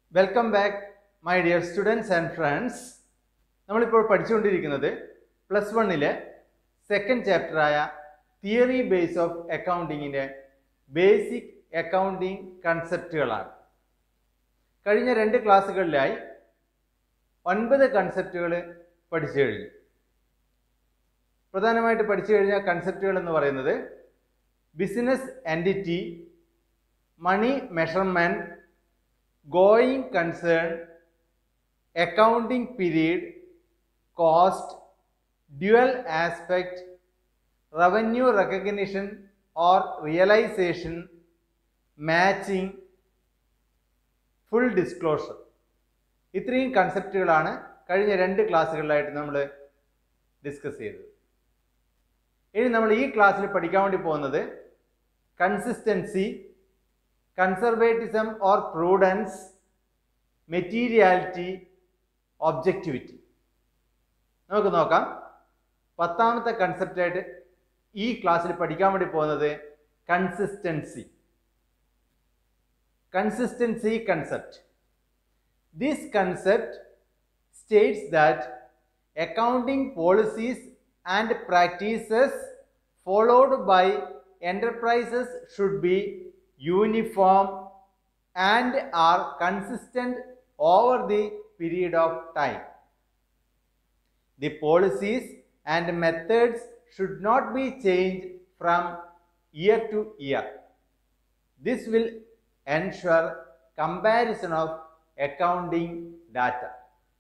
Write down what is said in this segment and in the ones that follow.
Welcome back my dear students and friends നമ്മളിപ്പോൾ പഠിച്ചുകൊണ്ടിരിക്കുന്നത് plus വണ്ണിലെ സെക്കൻഡ് ചാപ്റ്ററായ തിയറി ബേസ് ഓഫ് അക്കൗണ്ടിങ്ങിൻ്റെ ബേസിക് അക്കൗണ്ടിങ് കൺസെപ്റ്റുകളാണ് കഴിഞ്ഞ രണ്ട് ക്ലാസ്സുകളിലായി ഒൻപത് കൺസെപ്റ്റുകൾ പഠിച്ചു കഴിഞ്ഞു പ്രധാനമായിട്ട് പഠിച്ചു കഴിഞ്ഞ കൺസെപ്റ്റുകൾ എന്ന് പറയുന്നത് business entity money measurement going concern, accounting period, cost, dual aspect, revenue recognition or realization, matching, full disclosure ഇത്രയും കൺസെപ്റ്റുകളാണ് കഴിഞ്ഞ രണ്ട് ക്ലാസ്സുകളിലായിട്ട് നമ്മൾ ഡിസ്കസ് ചെയ്തത് ഇനി നമ്മൾ ഈ ക്ലാസ്സിൽ പഠിക്കാൻ വേണ്ടി പോകുന്നത് consistency conservatism or prudence materiality objectivity നമുക്ക് നോക്കാം പത്താമത്തെ കൺസെപ്റ്റായിട്ട് ഈ ക്ലാസ്സിൽ പഠിക്കാൻ വേണ്ടി പോകുന്നത് consistency consistency concept this concept states that accounting policies and practices followed by enterprises should be uniform and are consistent over the period of time. The policies and methods should not be changed from year to year. This will ensure comparison of accounting data.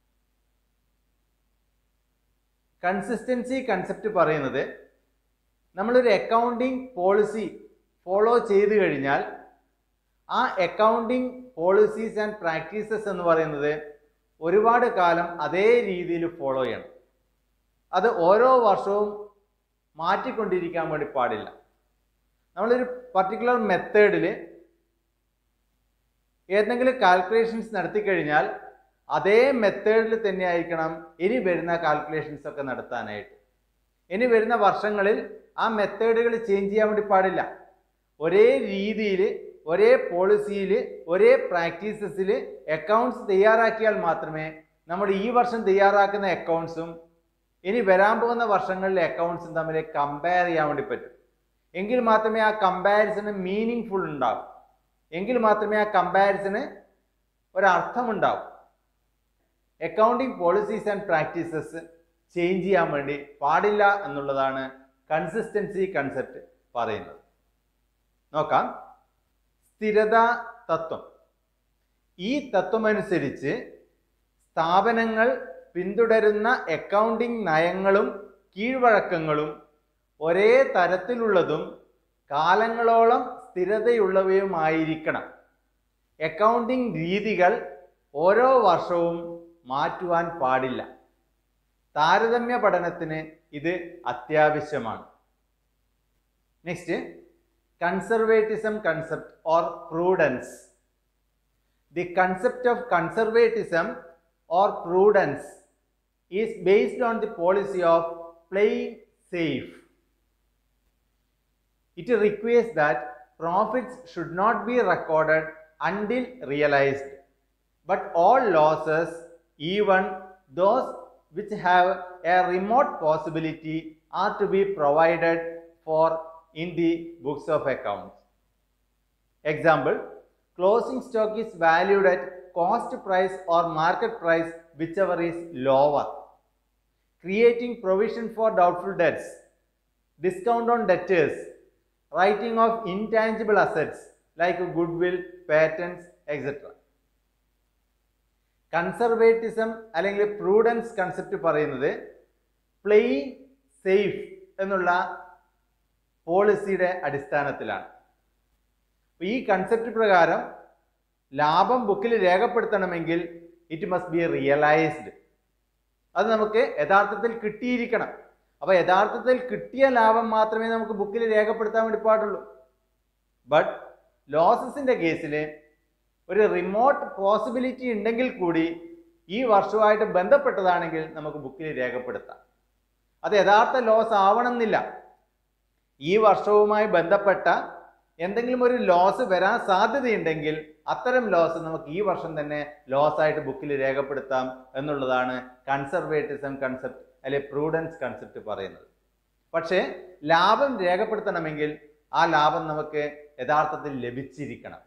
Consistency concept പറയുന്നത് നമ്മളൊരു accounting policy follow ചെയ്തു കഴിഞ്ഞാൽ ആ accounting policies and practices എന്ന് പറയുന്നത് ഒരുപാട് കാലം അതേ രീതിയിൽ ഫോളോ ചെയ്യണം അത് ഓരോ വർഷവും മാറ്റിക്കൊണ്ടിരിക്കാൻ വേണ്ടി പാടില്ല നമ്മളൊരു പർട്ടിക്കുലർ മെത്തേഡിൽ ഏതെങ്കിലും കാൽക്കുലേഷൻസ് നടത്തി കഴിഞ്ഞാൽ അതേ മെത്തേഡിൽ തന്നെ ആയിരിക്കണം ഇനി വരുന്ന കാൽക്കുലേഷൻസ് ഒക്കെ നടത്താനായിട്ട് ഇനി വരുന്ന വർഷങ്ങളിൽ ആ മെത്തേഡുകൾ ചേഞ്ച് ചെയ്യാൻ വേണ്ടി പാടില്ല ഒരേ രീതിയിൽ ഒരേ പോളിസിയിൽ ഒരേ പ്രാക്ടീസസിൽ അക്കൗണ്ട്സ് തയ്യാറാക്കിയാൽ മാത്രമേ നമ്മൾ ഈ വർഷം തയ്യാറാക്കുന്ന അക്കൗണ്ട്സും ഇനി വരാൻ പോകുന്ന വർഷങ്ങളിലെ അക്കൗണ്ട്സും തമ്മിൽ കമ്പയർ ചെയ്യാൻ വേണ്ടി പറ്റും എങ്കിൽ മാത്രമേ ആ കമ്പാരിസണ് മീനിങ് ഫുൾ ഉണ്ടാവും എങ്കിൽ മാത്രമേ ആ കമ്പാരിസന് ഒരർത്ഥമുണ്ടാവും accounting policies and practices change ചെയ്യാൻ വേണ്ടി പാടില്ല എന്നുള്ളതാണ് കൺസിസ്റ്റൻസി കൺസെപ്റ്റ് പറയുന്നത് നോക്കാം സ്ഥിരതാ തത്വം ഈ തത്വമനുസരിച്ച് സ്ഥാപനങ്ങൾ പിന്തുടരുന്ന അക്കൗണ്ടിംഗ് നയങ്ങളും കീഴ്വഴക്കങ്ങളും ഒരേ തരത്തിലുള്ളതും കാലങ്ങളോളം സ്ഥിരതയുള്ളവയുമായിരിക്കണം അക്കൗണ്ടിംഗ് രീതികൾ ഓരോ വർഷവും മാറ്റുവാൻ പാടില്ല താരതമ്യ പഠനത്തിന് ഇത് അത്യാവശ്യമാണ് next conservatism concept or prudence. The concept of conservatism or prudence is based on the policy of playing safe. It requires that profits should not be recorded until realized, but all losses, even those which have a remote possibility, are to be provided for in the books of accounts. Example, closing stock is valued at cost price or market price, whichever is lower. Creating provision for doubtful debts, discount on debtors, writing of intangible assets like goodwill, patents, etc. Conservatism അല്ലെങ്കിൽ prudence concept പറയുന്നത് playing safe എന്നുള്ള പോളിസിയുടെ അടിസ്ഥാനത്തിലാണ് ഈ concept പ്രകാരം ലാഭം ബുക്കിൽ രേഖപ്പെടുത്തണമെങ്കിൽ ഇറ്റ് മസ്റ്റ് ബി റിയലൈസ്ഡ് അത് നമുക്ക് യഥാർത്ഥത്തിൽ കിട്ടിയിരിക്കണം അപ്പോൾ യഥാർത്ഥത്തിൽ കിട്ടിയ ലാഭം മാത്രമേ നമുക്ക് ബുക്കിൽ രേഖപ്പെടുത്താൻ വേണ്ടി പാടുള്ളൂ ബട്ട് ലോസസിൻ്റെ കേസിൽ ഒരു റിമോട്ട് പോസിബിലിറ്റി ഉണ്ടെങ്കിൽ കൂടി ഈ വർഷവുമായിട്ട് ബന്ധപ്പെട്ടതാണെങ്കിൽ നമുക്ക് ബുക്കിൽ രേഖപ്പെടുത്താം അത് യഥാർത്ഥ ലോസ് ആവണമെന്നില്ല ഈ വർഷവുമായി ബന്ധപ്പെട്ട എന്തെങ്കിലും ഒരു ലോസ് വരാൻ സാധ്യതയുണ്ടെങ്കിൽ അത്തരം ലോസ് നമുക്ക് ഈ വർഷം തന്നെ ലോസ് ആയിട്ട് ബുക്കിൽ രേഖപ്പെടുത്താം എന്നുള്ളതാണ് കൺസർവേറ്റിസം കൺസെപ്റ്റ് അല്ലെ പ്രൂഡൻസ് കൺസെപ്റ്റ് പറയുന്നത് പക്ഷേ ലാഭം രേഖപ്പെടുത്തണമെങ്കിൽ ആ ലാഭം നമുക്ക് യഥാർത്ഥത്തിൽ ലഭിച്ചിരിക്കണം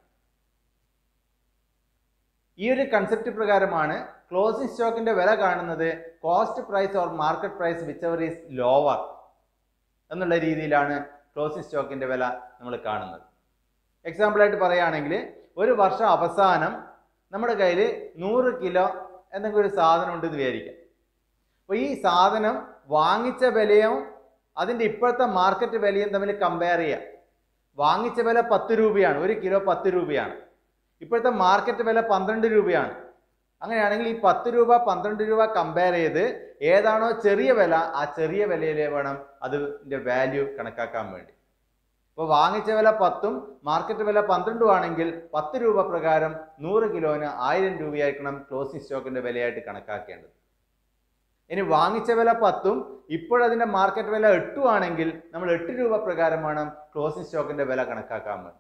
ഈ ഒരു കൺസെപ്റ്റ് പ്രകാരമാണ് ക്ലോസിംഗ് സ്റ്റോക്കിന്റെ വില കാണുന്നത് cost price or market price whichever is lower എന്നുള്ള രീതിയിലാണ് ക്ലോസിംഗ് സ്റ്റോക്കിന്റെ വില നമ്മൾ കാണുന്നത് എക്സാമ്പിൾ ആയിട്ട് പറയുകയാണെങ്കിൽ ഒരു വർഷം അവസാനം നമ്മുടെ കയ്യിൽ നൂറ് കിലോ എന്തെങ്കിലും ഒരു സാധനം ഉണ്ടെന്ന് വിചാരിക്കാം അപ്പോൾ ഈ സാധനം വാങ്ങിച്ച വിലയും അതിൻ്റെ ഇപ്പോഴത്തെ മാർക്കറ്റ് വിലയും തമ്മിൽ കമ്പയർ ചെയ്യാം വാങ്ങിച്ച വില പത്ത് രൂപയാണ് ഒരു കിലോ പത്ത് രൂപയാണ് ഇപ്പോഴത്തെ മാർക്കറ്റ് വില പന്ത്രണ്ട് രൂപയാണ് അങ്ങനെയാണെങ്കിൽ ഈ പത്ത് രൂപ പന്ത്രണ്ട് രൂപ കമ്പയർ ചെയ്ത് ഏതാണോ ചെറിയ വില ആ ചെറിയ വിലയിലെ വേണം അതിൻ്റെ വാല്യൂ കണക്കാക്കാൻ വേണ്ടി ഇപ്പോൾ വാങ്ങിച്ച വില പത്തും മാർക്കറ്റ് വില പന്ത്രണ്ടും ആണെങ്കിൽ പത്ത് രൂപ പ്രകാരം നൂറ് കിലോന് ആയിരം രൂപയായിരിക്കണം ക്ലോസിംഗ് സ്റ്റോക്കിന്റെ വിലയായിട്ട് കണക്കാക്കേണ്ടത് ഇനി വാങ്ങിച്ച വില പത്തും ഇപ്പോഴതിന്റെ മാർക്കറ്റ് വില എട്ടും ആണെങ്കിൽ നമ്മൾ എട്ട് രൂപ പ്രകാരമാണ് ക്ലോസിംഗ് സ്റ്റോക്കിന്റെ വില കണക്കാക്കാൻ വേണ്ടി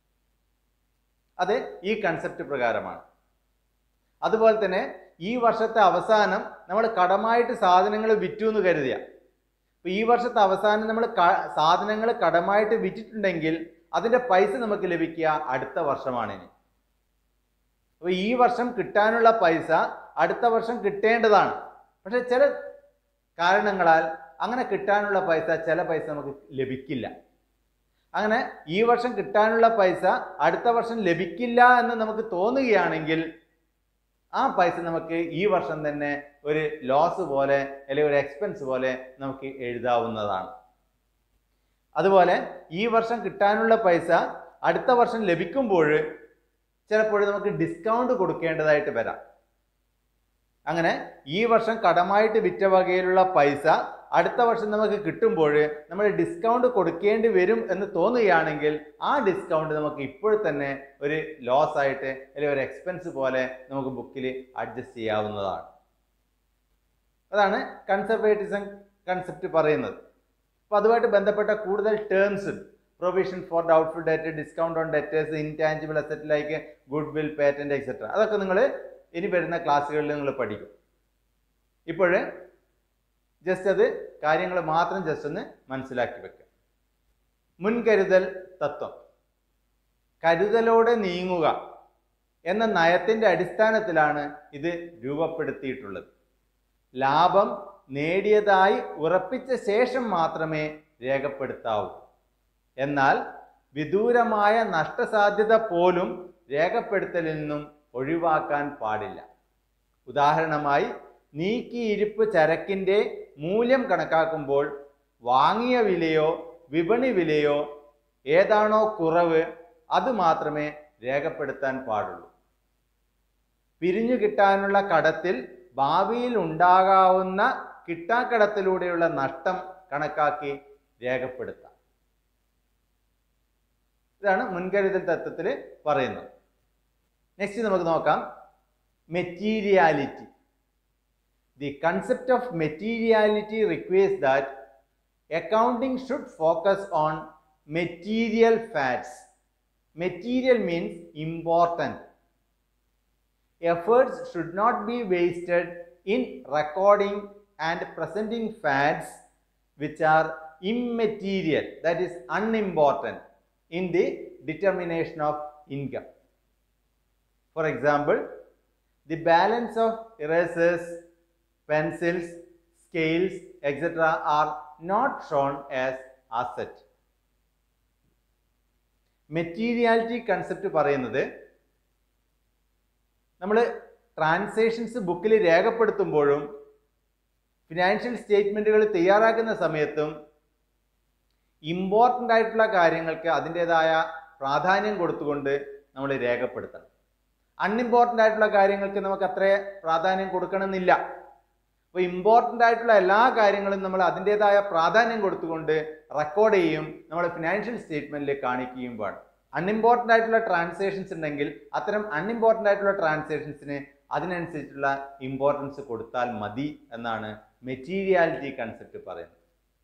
അത് ഈ കൺസെപ്റ്റ് പ്രകാരമാണ് അതുപോലെ തന്നെ ഈ വർഷത്തെ അവസാനം നമ്മൾ കടമായിട്ട് സാധനങ്ങൾ വിറ്റു എന്ന് കരുതിയ അപ്പൊ ഈ വർഷത്തെ അവസാനം നമ്മൾ സാധനങ്ങൾ കടമായിട്ട് വിറ്റിട്ടുണ്ടെങ്കിൽ അതിന്റെ പൈസ നമുക്ക് ലഭിക്കുക അടുത്ത വർഷമാണ് ഇനി അപ്പൊ ഈ വർഷം കിട്ടാനുള്ള പൈസ അടുത്ത വർഷം കിട്ടേണ്ടതാണ് പക്ഷെ ചില കാരണങ്ങളാൽ അങ്ങനെ കിട്ടാനുള്ള പൈസ ചില പൈസ നമുക്ക് ലഭിക്കില്ല അങ്ങനെ ഈ വർഷം കിട്ടാനുള്ള പൈസ അടുത്ത വർഷം ലഭിക്കില്ല എന്ന് നമുക്ക് തോന്നുകയാണെങ്കിൽ ആ പൈസ നമുക്ക് ഈ വർഷം തന്നെ ഒരു ലോസ് പോലെ അല്ലെങ്കിൽ ഒരു എക്സ്പെൻസ് പോലെ നമുക്ക് എഴുതാവുന്നതാണ് അതുപോലെ ഈ വർഷം കിട്ടാനുള്ള പൈസ അടുത്ത വർഷം ലഭിക്കുമ്പോൾ ചിലപ്പോൾ നമുക്ക് ഡിസ്കൗണ്ട് കൊടുക്കേണ്ടതായിട്ട് വരാം അങ്ങനെ ഈ വർഷം കടമായിട്ട് വിറ്റ വകയിലുള്ള പൈസ അടുത്ത വർഷം നമുക്ക് കിട്ടുമ്പോൾ നമ്മൾ ഡിസ്കൗണ്ട് കൊടുക്കേണ്ടി വരും എന്ന് തോന്നുകയാണെങ്കിൽ ആ ഡിസ്കൗണ്ട് നമുക്ക് ഇപ്പോൾ തന്നെ ഒരു ലോസ് ആയിട്ട് അല്ലെങ്കിൽ ഒരു എക്സ്പെൻസ് പോലെ നമുക്ക് ബുക്കിൽ അഡ്ജസ്റ്റ് ചെയ്യാവുന്നതാണ് അതാണ് കൺസർവേറ്റിസം കൺസെപ്റ്റ് പറയുന്നത് അപ്പോൾ അതുമായിട്ട് ബന്ധപ്പെട്ട കൂടുതൽ terms provision for doubtful debt discount on debtors intangible asset like goodwill patent etcetera അതൊക്കെ നിങ്ങൾ ഇനി വരുന്ന ക്ലാസ്സുകളിൽ നിങ്ങൾ പഠിക്കും ഇപ്പോൾ ജസ്റ്റ് അത് കാര്യങ്ങൾ മാത്രം ജസ്റ്റ് ഒന്ന് മനസ്സിലാക്കി വെക്കുക മുൻകരുതൽ തത്വം കരുതലോടെ നീങ്ങുക എന്ന നയത്തിന്റെ അടിസ്ഥാനത്തിലാണ് ഇത് രൂപപ്പെടുത്തിയിട്ടുള്ളത് ലാഭം നേടിയതായി ഉറപ്പിച്ച ശേഷം മാത്രമേ രേഖപ്പെടുത്താവൂ എന്നാൽ വിദൂരമായ നഷ്ടസാധ്യത പോലും രേഖപ്പെടുത്തലിൽ നിന്നും ഒഴിവാക്കാൻ പാടില്ല ഉദാഹരണമായി നീക്കിയിരിപ്പ് ചരക്കിൻ്റെ മൂല്യം കണക്കാക്കുമ്പോൾ വാങ്ങിയ വിലയോ വിപണി വിലയോ ഏതാണോ കുറവ് അത് മാത്രമേ രേഖപ്പെടുത്താൻ പാടുള്ളൂ പിരിഞ്ഞു കിട്ടാനുള്ള കടത്തിൽ ഭാവിയിൽ ഉണ്ടാകാവുന്ന കിട്ടാക്കടത്തിലൂടെയുള്ള നഷ്ടം കണക്കാക്കി രേഖപ്പെടുത്താം ഇതാണ് മുൻകരുതൽ തത്വത്തിൽ പറയുന്നത് നെക്സ്റ്റ് നമുക്ക് നോക്കാം materiality the concept of materiality requires that accounting should focus on material facts material means important efforts should not be wasted in recording and presenting facts which are immaterial, that is unimportant, in the determination of income. For example, the balance of erasers, pencils, scales, etc. are not shown as asset. Materiality concept പറയുന്നത് നമ്മൾ transactions ബുക്കിൽ രേഖപ്പെടുത്തുമ്പോഴും financial സ്റ്റേറ്റ്മെൻറ്റുകൾ തയ്യാറാക്കുന്ന സമയത്തും important ആയിട്ടുള്ള കാര്യങ്ങൾക്ക് അതിൻ്റെതായ പ്രാധാന്യം കൊടുത്തുകൊണ്ട് നമ്മൾ രേഖപ്പെടുത്തണം അൺഇമ്പോർട്ടൻ്റ് ആയിട്ടുള്ള കാര്യങ്ങൾക്ക് നമുക്ക് അത്ര പ്രാധാന്യം കൊടുക്കണമെന്നില്ല അപ്പോൾ ഇമ്പോർട്ടൻ്റ് ആയിട്ടുള്ള എല്ലാ കാര്യങ്ങളും നമ്മൾ അതിൻ്റെതായ പ്രാധാന്യം കൊടുത്തുകൊണ്ട് റെക്കോർഡ് ചെയ്യും നമ്മൾ ഫിനാൻഷ്യൽ സ്റ്റേറ്റ്മെൻറ്റിൽ കാണിക്കുകയും വേണം അൺഇമ്പോർട്ടൻ്റ് ആയിട്ടുള്ള ട്രാൻസാക്ഷൻസ് ഉണ്ടെങ്കിൽ അത്തരം അൺഇമ്പോർട്ടൻ്റ് ആയിട്ടുള്ള ട്രാൻസാക്ഷൻസിന് അതിനനുസരിച്ചുള്ള ഇമ്പോർട്ടൻസ് കൊടുത്താൽ മതി എന്നാണ് മെറ്റീരിയാലിറ്റി കൺസെപ്റ്റ് പറയുന്നത്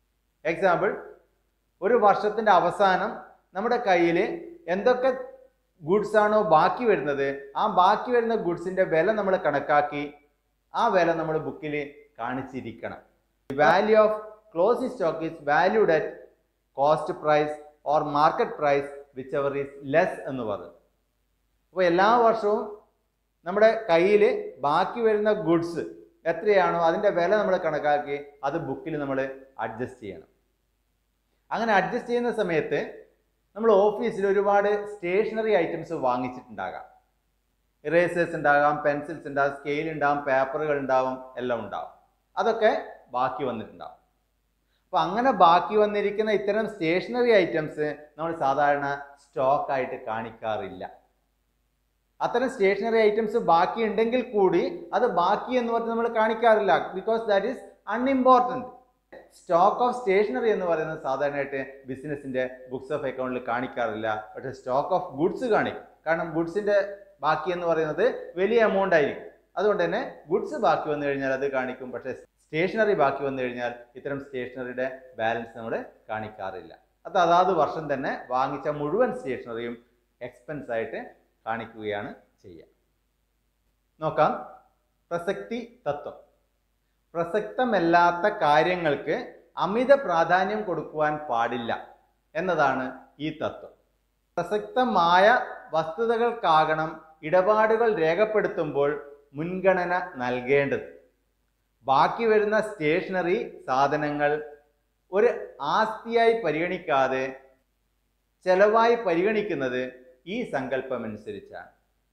എക്സാമ്പിൾ ഒരു വർഷത്തിൻ്റെ അവസാനം നമ്മുടെ കയ്യിൽ എന്തൊക്കെ ഗുഡ്സ് ആണോ ബാക്കി വരുന്നത് ആ ബാക്കി വരുന്ന ഗുഡ്സിന്റെ വില നമ്മൾ കണക്കാക്കി ആ വില നമ്മൾ ബുക്കിൽ കാണിച്ചിരിക്കണം value of closing stock is valued at cost price or market price whichever is less എന്ന് പറഞ്ഞു അപ്പോൾ എല്ലാ വർഷവും നമ്മുടെ കയ്യിൽ ബാക്കി വരുന്ന ഗുഡ്സ് എത്രയാണോ അതിൻ്റെ വില നമ്മൾ കണക്കാക്കി അത് ബുക്കിൽ നമ്മൾ അഡ്ജസ്റ്റ് ചെയ്യണം അങ്ങനെ അഡ്ജസ്റ്റ് ചെയ്യുന്ന സമയത്ത് നമ്മൾ ഓഫീസിൽ ഒരുപാട് സ്റ്റേഷനറി ഐറ്റംസ് വാങ്ങിച്ചിട്ടുണ്ടാകാം ഇറേസേഴ്സ് ഉണ്ടാകാം പെൻസിൽസ് ഉണ്ടാകും സ്കെയിൽ ഉണ്ടാകും പേപ്പറുകൾ ഉണ്ടാവും എല്ലാം ഉണ്ടാവും അതൊക്കെ ബാക്കി വന്നിട്ടുണ്ടാവും അപ്പോൾ അങ്ങനെ ബാക്കി വന്നിരിക്കുന്ന ഇത്തരം സ്റ്റേഷനറി ഐറ്റംസ് നമ്മൾ സാധാരണ സ്റ്റോക്ക് ആയിട്ട് കാണിക്കാറില്ല അത്തരം സ്റ്റേഷനറി ഐറ്റംസ് ബാക്കി ഉണ്ടെങ്കിൽ കൂടി അത് ബാക്കി എന്ന് പറഞ്ഞ് നമ്മൾ കാണിക്കാറില്ല because that is unimportant stock of stationery എന്ന് പറയുന്നത് സാധാരണയായിട്ട് ബിസിനസിന്റെ ബുക്സ് ഓഫ് അക്കൗണ്ടിൽ കാണിക്കാറില്ല പക്ഷേ സ്റ്റോക്ക് ഓഫ് ഗുഡ്സ് കാണിക്കും കാരണം ഗുഡ്സിന്റെ ബാക്കി എന്ന് പറയുന്നത് വലിയ എമൗണ്ട് ആയിരിക്കും അതുകൊണ്ട് തന്നെ ഗുഡ്സ് ബാക്കി വന്നു കഴിഞ്ഞാൽ അത് കാണിക്കും പക്ഷേ സ്റ്റേഷനറി ബാക്കി വന്നു കഴിഞ്ഞാൽ ഇത്തരം സ്റ്റേഷനറിയുടെ ബാലൻസ് നമ്മൾ കാണിക്കാറില്ല അത് അതാത് വർഷം തന്നെ വാങ്ങിച്ച മുഴുവൻ സ്റ്റേഷനറിയും എക്സ്പെൻസ് ആയിട്ട് കാണിക്കുകയാണ് ചെയ്യുക നോക്കാം പ്രസക്തി തത്വം പ്രസക്തമല്ലാത്ത കാര്യങ്ങൾക്ക് അമിത പ്രാധാന്യം കൊടുക്കുവാൻ പാടില്ല എന്നതാണ് ഈ തത്വം പ്രസക്തമായ വസ്തുതകൾക്കാകണം ഇടപാടുകൾ രേഖപ്പെടുത്തുമ്പോൾ മുൻഗണന നൽകേണ്ടത് ബാക്കി വരുന്ന സ്റ്റേഷനറി സാധനങ്ങൾ ഒരു ആസ്തിയായി പരിഗണിക്കാതെ ചെലവായി പരിഗണിക്കുന്നത് ഈ സങ്കല്പമനുസരിച്ചാണ്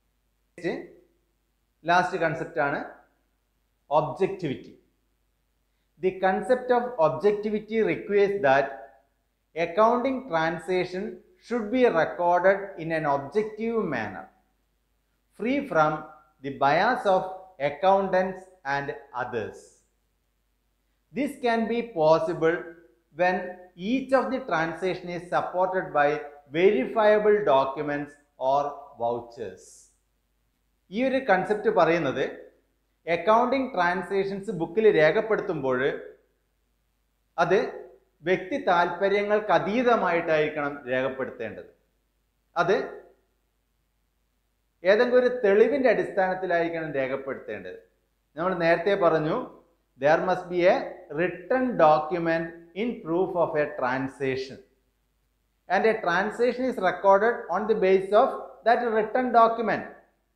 ലാസ്റ്റ് കൺസെപ്റ്റാണ് objectivity the concept of objectivity requires that accounting transaction should be recorded in an objective manner, free from the bias of accountants and others. This can be possible when each of the transaction is supported by verifiable documents or vouchers. ഈ ഒരു concept പറയുന്നത് accounting transactions ബുക്കിൽ രേഖപ്പെടുത്തുമ്പോൾ അത് വ്യക്തി താല്പര്യങ്ങൾക്ക് അതീതമായിട്ടായിരിക്കണം രേഖപ്പെടുത്തേണ്ടത് അത് ഏതെങ്കിലും ഒരു തെളിവിന്റെ അടിസ്ഥാനത്തിലായിരിക്കണം രേഖപ്പെടുത്തേണ്ടത് നമ്മൾ നേരത്തെ പറഞ്ഞു there must be a written document in proof of a transaction and a transaction is recorded on the base of that written document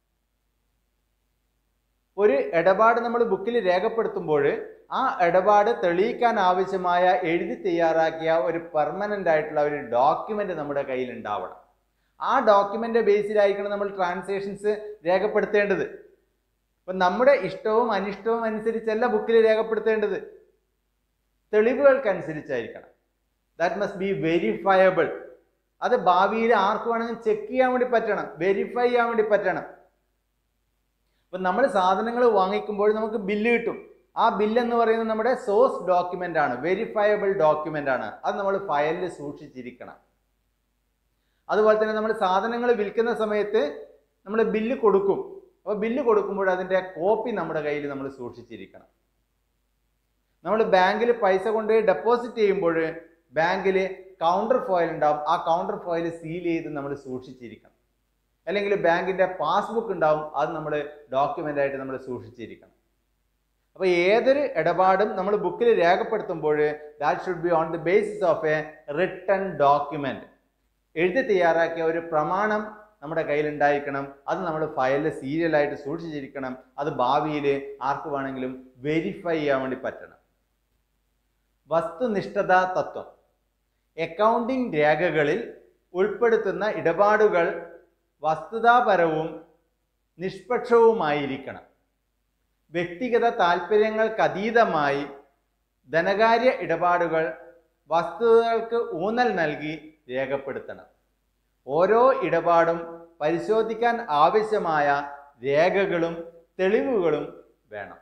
ഒരു ഇടപാട് നമ്മൾ ബുക്കിൽ രേഖപ്പെടുത്തുമ്പോൾ ആ ഇടപാട് തെളിയിക്കാൻ ആവശ്യമായ എഴുതി തയ്യാറാക്കിയ ഒരു പെർമനന്റ് ആയിട്ടുള്ള ഒരു ഡോക്യുമെന്റ് നമ്മുടെ കയ്യിൽ ഉണ്ടാവണം ആ ഡോക്യുമെന്റ് ബേസിലായിരിക്കണം നമ്മൾ ട്രാൻസാക്ഷൻസ് രേഖപ്പെടുത്തേണ്ടത് അപ്പൊ നമ്മുടെ ഇഷ്ടവും അനിഷ്ടവും അനുസരിച്ചല്ല ബുക്കിൽ രേഖപ്പെടുത്തേണ്ടത് തെളിവുകൾക്കനുസരിച്ചായിരിക്കണം ദാറ്റ് മസ്റ്റ് ബി വെരിഫയബിൾ അത് ഭാവിയിൽ ആർക്ക് വേണമെങ്കിലും ചെക്ക് ചെയ്യാൻ വേണ്ടി പറ്റണം വെരിഫൈ ചെയ്യാൻ വേണ്ടി പറ്റണം ഇപ്പം നമ്മൾ സാധനങ്ങൾ വാങ്ങിക്കുമ്പോൾ നമുക്ക് ബില്ല് കിട്ടും ആ ബില്ല് എന്ന് പറയുന്നത് നമ്മുടെ സോഴ്സ് ഡോക്യുമെന്റ് ആണ് വെരിഫയബിൾ ഡോക്യുമെന്റ് ആണ് അത് നമ്മൾ ഫയലിൽ സൂക്ഷിച്ചിരിക്കണം അതുപോലെ തന്നെ നമ്മൾ സാധനങ്ങൾ വിൽക്കുന്ന സമയത്ത് നമ്മൾ ബില്ല് കൊടുക്കും അപ്പോൾ ബില്ല് കൊടുക്കുമ്പോൾ അതിൻ്റെ കോപ്പി നമ്മുടെ കയ്യിൽ നമ്മൾ സൂക്ഷിച്ചിരിക്കണം നമ്മൾ ബാങ്കിൽ പൈസ കൊണ്ടുപോയി ഡെപ്പോസിറ്റ് ചെയ്യുമ്പോൾ ബാങ്കിൽ കൗണ്ടർ ഫോയിൽ ഉണ്ടാവും ആ കൗണ്ടർ ഫോയിൽ സീൽ ചെയ്ത് നമ്മൾ സൂക്ഷിച്ചിരിക്കണം അല്ലെങ്കിൽ ബാങ്കിന്റെ പാസ്ബുക്ക് ഉണ്ടാവും അത് നമ്മൾ ഡോക്യുമെന്റ് ആയിട്ട് നമ്മൾ സൂക്ഷിച്ചിരിക്കണം അപ്പോൾ ഏതൊരു ഇടപാടും നമ്മൾ ബുക്കിൽ രേഖപ്പെടുത്തുമ്പോൾ that should be on the basis of a written document എഴുതി തയ്യാറാക്കിയ ഒരു പ്രമാണം നമ്മുടെ കയ്യിൽ ഉണ്ടായിരിക്കണം അത് നമ്മൾ ഫയലിൽ സീരിയലായിട്ട് സൂക്ഷിച്ചിരിക്കണം അത് ഭാവിയിൽ ആർക്ക് വേണമെങ്കിലും വെരിഫൈ ചെയ്യാൻ വേണ്ടി പറ്റണം വസ്തുനിഷ്ഠത തത്വം അക്കൗണ്ടിംഗ് രേഖകളിൽ ഉൾപ്പെടുത്തുന്ന ഇടപാടുകൾ വസ്തുതാപരവും നിഷ്പക്ഷവുമായിരിക്കണം വ്യക്തിഗത താൽപ്പര്യങ്ങൾക്കതീതമായി ധനകാര്യ ഇടപാടുകൾ വസ്തുതകൾക്ക് ഊന്നൽ നൽകി രേഖപ്പെടുത്തണം ഓരോ ഇടപാടും പരിശോധിക്കാൻ ആവശ്യമായ രേഖകളും തെളിവുകളും വേണം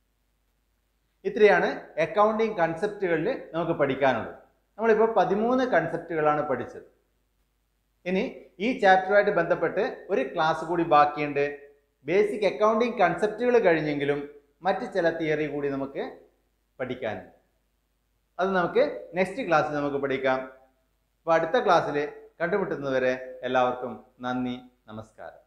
ഇത്രയാണ് അക്കൗണ്ടിങ് കൺസെപ്റ്റുകളിൽ നമുക്ക് പഠിക്കാനുള്ളത് നമ്മളിപ്പോൾ പതിമൂന്ന് കൺസെപ്റ്റുകളാണ് പഠിച്ചത് ഇനി ഈ ചാപ്റ്ററുമായിട്ട് ബന്ധപ്പെട്ട് ഒരു ക്ലാസ് കൂടി ബാക്കിയുണ്ട് ബേസിക് അക്കൗണ്ടിങ് കൺസെപ്റ്റുകൾ കഴിഞ്ഞെങ്കിലും മറ്റ് ചില തിയറി കൂടി നമുക്ക് പഠിക്കാനുണ്ട് അത് നമുക്ക് നെക്സ്റ്റ് ക്ലാസ്സിൽ നമുക്ക് പഠിക്കാം അപ്പോൾ അടുത്ത ക്ലാസ്സിൽ കണ്ടുമുട്ടുന്നതുവരെ എല്ലാവർക്കും നന്ദി നമസ്കാരം